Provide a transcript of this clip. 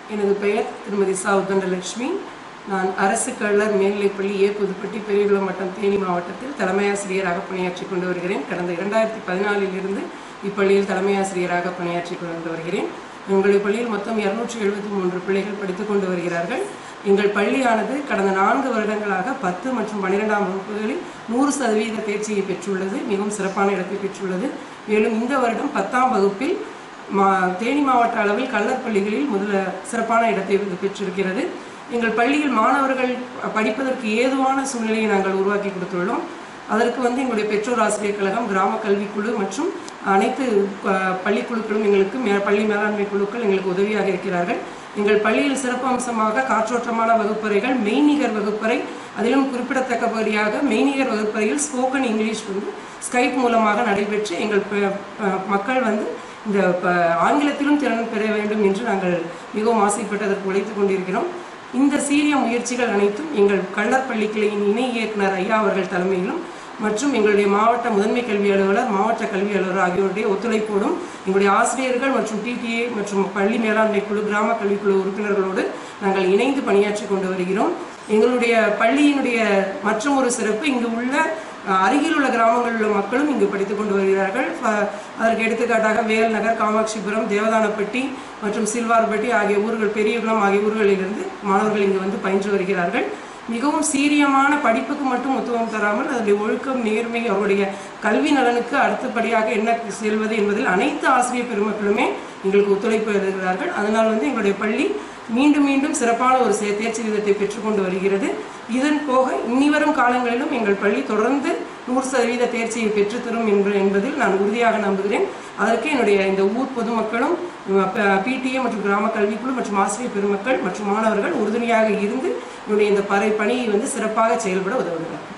எனது பெயர் திருமதி சா உத்தண்டலட்சுமி நான் அரசு கள்ளர் மேல்நிலைப்பள்ளி ஏ புதுப்பட்டி பெரியகுளம் வட்டம் தேனி மாவட்டத்தில் தலைமை ஆசிரியராக பணியாற்றி கொண்டு வருகிறேன் கடந்த இரண்டாயிரத்தி பதினாலில் இருந்து இப்பள்ளியில் தலைமை ஆசிரியராக பணியாற்றி கொண்டு வருகிறேன் எங்களுடைய பள்ளியில் மொத்தம் இருநூற்றி எழுபத்தி மூன்று பிள்ளைகள் படித்துக் கொண்டு வருகிறார்கள் எங்கள் பள்ளியானது கடந்த நான்கு வருடங்களாக பத்து மற்றும் பன்னிரெண்டாம் வகுப்புகளில் நூறு சதவீத தேர்ச்சியை பெற்றுள்ளது மிகவும் சிறப்பான இடத்தை பெற்றுள்ளது மேலும் இந்த வருடம் பத்தாம் வகுப்பில் மா தேனி மாவட்ட அளவில் கல்லர் பள்ளிகளில் முதல்ல சிறப்பான இடத்தை இது பெற்றிருக்கிறது எங்கள் பள்ளியில் மாணவர்கள் படிப்பதற்கு ஏதுவான சூழ்நிலையை நாங்கள் உருவாக்கி கொடுத்துள்ளோம் அதற்கு வந்து எங்களுடைய பெற்றோர் ஆசிரியர் கழகம் கிராம கல்விக்குழு மற்றும் அனைத்து அஹ், பள்ளிக்குழுக்களும் எங்களுக்கு மே பள்ளி மேலாண்மை குழுக்கள் எங்களுக்கு உதவியாக இருக்கிறார்கள் எங்கள் பள்ளியில் சிறப்பு அம்சமாக காற்றோட்டமான வகுப்பறைகள் மெய்நிகர் வகுப்பறை அதிலும் குறிப்பிடத்தக்கபடியாக மெய்நிகர் வகுப்பறையில் ஸ்போக்கன் இங்கிலீஷ் வந்து ஸ்கைப் மூலமாக நடைபெற்று எங்கள் ப- ப- மக்கள் வந்து இந்த ப- ஆங்கிலத்திலும் திறன் பெற வேண்டும் என்று நாங்கள் மிகவும் ஆசைப்பட்டு அதற்கு உழைத்துக் கொண்டிருக்கிறோம் இந்த சீரிய முயற்சிகள் அனைத்தும் எங்கள் கள்ளர் பள்ளி கிளையின் இணை இயக்குனர் ஐயா அவர்கள் தலைமையிலும் மற்றும் எங்களுடைய மாவட்ட முதன்மை கல்வி அலுவலர் மாவட்ட கல்வி அலுவலர் ஆகியோருடைய ஒத்துழைப்போடும் எங்களுடைய ஆசிரியர்கள் மற்றும் டிடிஏ மற்றும் பள்ளி மேலாண்மை குழு கிராம கல்விக்குழு உறுப்பினர்களோடு நாங்கள் இணைந்து பணியாற்றி கொண்டு வருகிறோம் எங்களுடைய பள்ளியினுடைய மற்றும் ஒரு சிறப்பு இங்கு உள்ள அஹ், அருகில் உள்ள கிராமங்களில் உள்ள மக்களும் இங்கு படித்துக் கொண்டு வருகிறார்கள் ஃப- அதற்கு எடுத்துக்காட்டாக வேல்நகர் காமாட்சிபுரம் தேவதானப்பட்டி மற்றும் சில்வார்பட்டி ஆகிய ஊர்கள் பெரியகுளம் ஆகிய ஊர்களிலிருந்து மாணவர்கள் இங்கு வந்து பயின்று வருகிறார்கள் மிகவும் சீரியமான படிப்புக்கு மட்டும் முத்துவம் தராமல் அதனுடைய ஒழுக்கம் நேர்மை அவருடைய கல்வி நலனுக்கு அடுத்தபடியாக என்ன செல்வது என்பதில் அனைத்து ஆசிரியர் பெருமக்களுமே எங்களுக்கு ஒத்துழைப்பு எழுதுகிறார்கள் அதனால் வந்து எங்களுடைய பள்ளி மீண்டும் மீண்டும் சிறப்பான ஒரு சே- தேர்ச்சி விகிதத்தை பெற்றுக்கொண்டு வருகிறது இதன் போக இனிவரும் காலங்களிலும் எங்கள் பள்ளி தொடர்ந்து நூறு சதவீத தேர்ச்சியை பெற்றுத்தரும் என்று என்பதில் நான் உறுதியாக நம்புகிறேன் அதற்கு என்னுடைய இந்த ஊர் பொதுமக்களும் பிடிஏ மற்றும் கிராம கல்விக்குழு மற்றும் ஆசிரியர் பெருமக்கள் மற்றும் மாணவர்கள் உறுதுணையாக இருந்து என்னுடைய இந்த பறை பணியை வந்து சிறப்பாக செயல்பட உதவுகிறார்